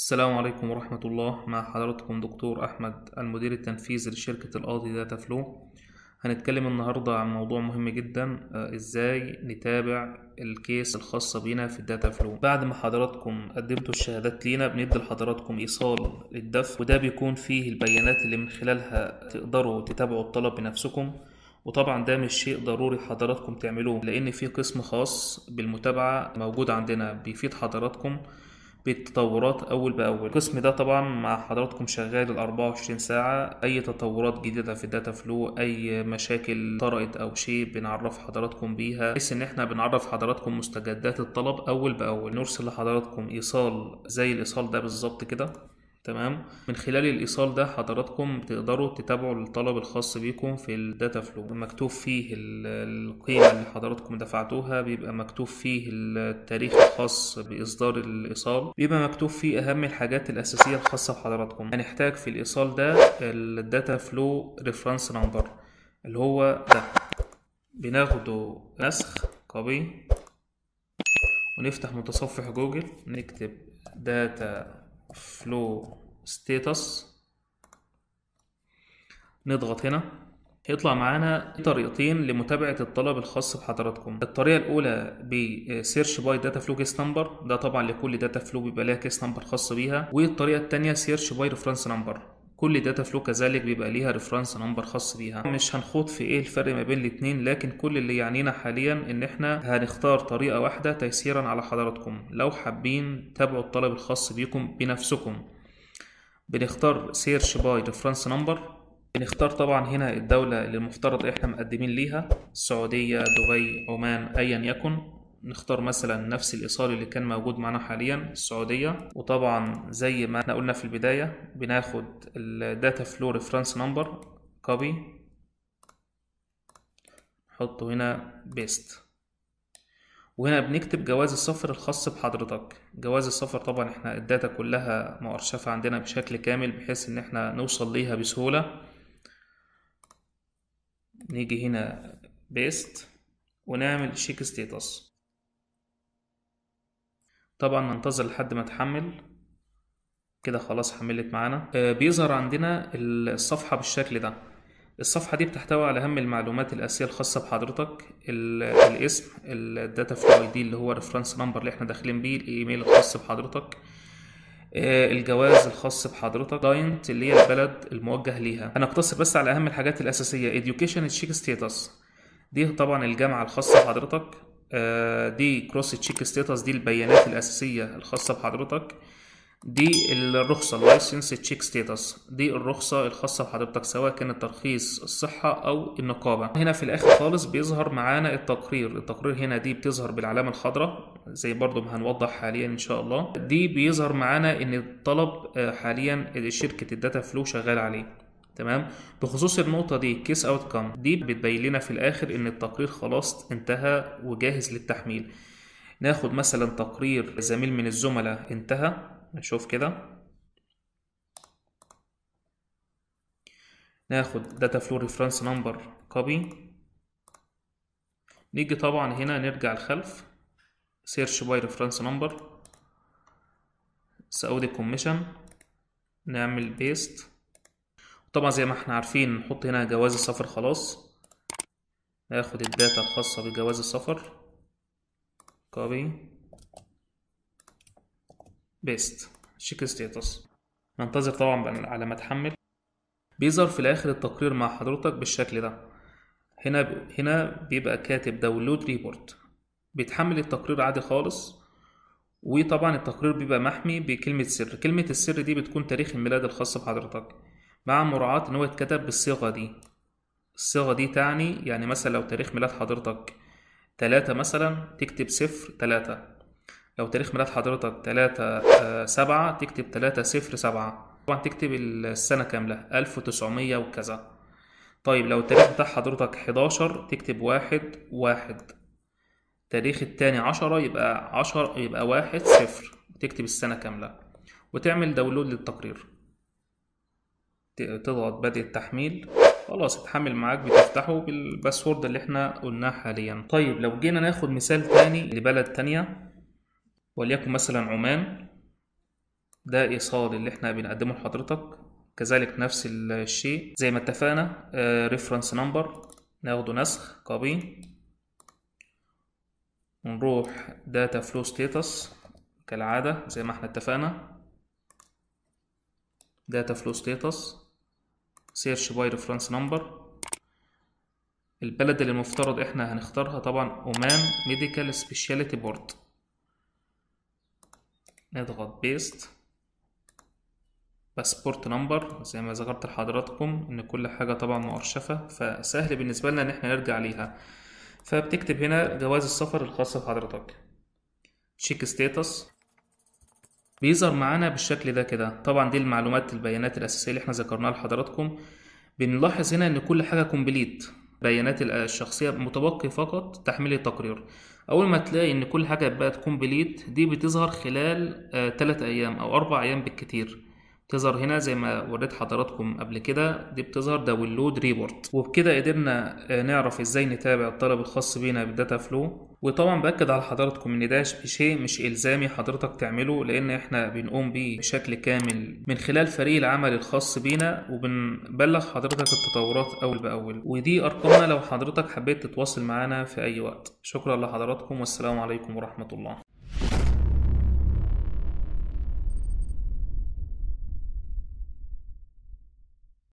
السلام عليكم ورحمة الله مع حضراتكم دكتور أحمد المدير التنفيذي لشركة القاضي داتا فلو هنتكلم النهاردة عن موضوع مهم جدا آه، ازاي نتابع الكيس الخاصة بينا في الداتا فلو بعد ما حضراتكم قدمتوا الشهادات لينا بندي لحضراتكم إيصال للدفع وده بيكون فيه البيانات اللي من خلالها تقدروا تتابعوا الطلب بنفسكم وطبعا ده مش شيء ضروري حضراتكم تعملوه لأن في قسم خاص بالمتابعة موجود عندنا بيفيد حضراتكم بالتطورات أول بأول القسم ده طبعا مع حضراتكم شغال ال 24 ساعة أي تطورات جديدة في الداتا فلو أي مشاكل طرأت أو شيء بنعرف حضراتكم بيها بحيث إن إحنا بنعرف حضراتكم مستجدات الطلب أول بأول نرسل لحضراتكم إيصال زي الإيصال ده بالظبط كده تمام من خلال الايصال ده حضراتكم تقدروا تتابعوا الطلب الخاص بيكم في الداتا فلو مكتوب فيه ال- القيمه اللي حضراتكم دفعتوها بيبقى مكتوب فيه التاريخ الخاص باصدار الايصال بيبقى مكتوب فيه اهم الحاجات الاساسيه الخاصه بحضراتكم هنحتاج في الايصال ده الداتا فلو ريفرنس نمبر اللي هو ده بناخده نسخ كوبي ونفتح متصفح جوجل نكتب داتا فلو ستيتس نضغط هنا هيطلع معانا طريقتين لمتابعة الطلب الخاص بحضراتكم الطريقة الأولى بسيرش باي داتا فلو كيس نمبر ده طبعا لكل داتا فلو بيبقى لها كيس نمبر خاص بيها والطريقة التانية سيرش باي ريفرنس نمبر كل داتا فلو كذلك بيبقى ليها ريفرنس نمبر خاص بيها مش هنخوض في ايه الفرق ما بين الاتنين لكن كل اللي يعنينا حاليا ان احنا هنختار طريقة واحدة تيسيرا على حضراتكم لو حابين تتابعوا الطلب الخاص بيكم بنفسكم بنختار سيرش باي ريفرنس نمبر بنختار طبعا هنا الدولة اللي المفترض احنا مقدمين ليها السعودية دبي عمان ايا يكن نختار مثلا نفس الايصال اللي كان موجود معانا حاليا السعودية وطبعا زي ما احنا قلنا في البداية بناخد الداتا فلو ريفرنس نمبر كوبي نحطه هنا بيست وهنا بنكتب جواز السفر الخاص بحضرتك جواز السفر طبعا احنا الداتا كلها مؤرشفة عندنا بشكل كامل بحيث ان احنا نوصل ليها بسهولة نيجي هنا بيست ونعمل شيك ستيتس طبعا ننتظر لحد ما تحمل كده خلاص حملت معانا آه، بيظهر عندنا الصفحة بالشكل ده الصفحة دي بتحتوي على أهم المعلومات الأساسية الخاصة بحضرتك ال- الاسم الداتا فلو اي دي اللي هو ريفرنس نمبر اللي احنا داخلين بيه الايميل الخاص بحضرتك آه، الجواز الخاص بحضرتك كلاينت اللي هي البلد الموجه ليها هنقتصر بس على اهم الحاجات الاساسيه education تشيك ستيتس دي طبعا الجامعه الخاصه بحضرتك آه، دي كروس تشيك ستيتس دي البيانات الاساسيه الخاصه بحضرتك دي الرخصة اللايسنس تشيك ستيتس دي الرخصة الخاصة بحضرتك سواء كانت ترخيص الصحة أو النقابة هنا في الآخر خالص بيظهر معانا التقرير التقرير هنا دي بتظهر بالعلامة الخضراء زي برضو ما هنوضح حاليا إن شاء الله دي بيظهر معانا إن الطلب آه، حاليا شركة الداتا فلو شغال عليه تمام بخصوص النقطة دي كيس اوت كام دي بتبين لنا في الآخر إن التقرير خلاص انتهى وجاهز للتحميل ناخد مثلا تقرير زميل من الزملاء انتهى نشوف كده ناخد داتا فلو ريفرنس نمبر كوبي نيجي طبعا هنا نرجع الخلف سيرش باي ريفرنس نمبر سعودي كوميشن نعمل بيست طبعا زي ما احنا عارفين نحط هنا جواز السفر خلاص ناخد الداتا الخاصة بجواز السفر كوبي بيست شيك ستيتس ننتظر طبعا بقى على ما تحمل بيظهر في الاخر التقرير مع حضرتك بالشكل ده هنا ب... هنا بيبقى كاتب داونلود ريبورت بيتحمل التقرير عادي خالص وطبعا التقرير بيبقى محمي بكلمة سر كلمة السر دي بتكون تاريخ الميلاد الخاص بحضرتك مع مراعاة ان هو يتكتب بالصيغة دي الصيغة دي تعني يعني مثلا لو تاريخ ميلاد حضرتك تلاتة مثلا تكتب صفر تلاتة لو تاريخ ميلاد حضرتك تلاتة آه، سبعة تكتب تلاتة صفر سبعة طبعا تكتب السنة كاملة ألف وتسعمية وكذا طيب لو التاريخ بتاع حضرتك حداشر تكتب واحد واحد تاريخ التاني عشرة يبقى عشر يبقى واحد صفر تكتب السنة كاملة وتعمل داونلود للتقرير ت- تضغط بدء التحميل خلاص اتحمل معاك بتفتحه بالباسورد اللي احنا قلناه حاليا طيب لو جينا ناخد مثال تاني لبلد تانية وليكن مثلا عمان ده ايصال اللي احنا بنقدمه لحضرتك كذلك نفس الشيء زي ما اتفقنا ريفرنس نمبر ناخده نسخ كوبي ونروح داتا فلو ستيتس كالعادة زي ما احنا اتفقنا داتا فلو ستيتس سيرش باي ريفرنس نمبر البلد اللي المفترض احنا هنختارها طبعا اومان ميديكال سبيشاليتي بورد نضغط بيست باسبورت نمبر زي ما ذكرت لحضراتكم ان كل حاجه طبعا مؤرشفه فسهل بالنسبه لنا ان احنا نرجع ليها فبتكتب هنا جواز السفر الخاص بحضرتك تشيك ستيتس بيظهر معانا بالشكل ده كده طبعا دي المعلومات البيانات الاساسيه اللي احنا ذكرناها لحضراتكم بنلاحظ هنا ان كل حاجه كومبليت بيانات الشخصيه متبقي فقط تحميل التقرير اول ما تلاقي ان كل حاجه بقت كومبليت دي بتظهر خلال 3 ايام او 4 ايام بالكتير تظهر هنا زي ما وريت حضراتكم قبل كده دي بتظهر داونلود ريبورت وبكده قدرنا نعرف ازاي نتابع الطلب الخاص بينا بالداتا فلو وطبعا باكد على حضراتكم ان ده شيء مش الزامي حضرتك تعمله لان احنا بنقوم بيه بشكل كامل من خلال فريق العمل الخاص بينا وبنبلغ حضرتك التطورات اول باول ودي ارقامنا لو حضرتك حبيت تتواصل معانا في اي وقت شكرا لحضراتكم والسلام عليكم ورحمه الله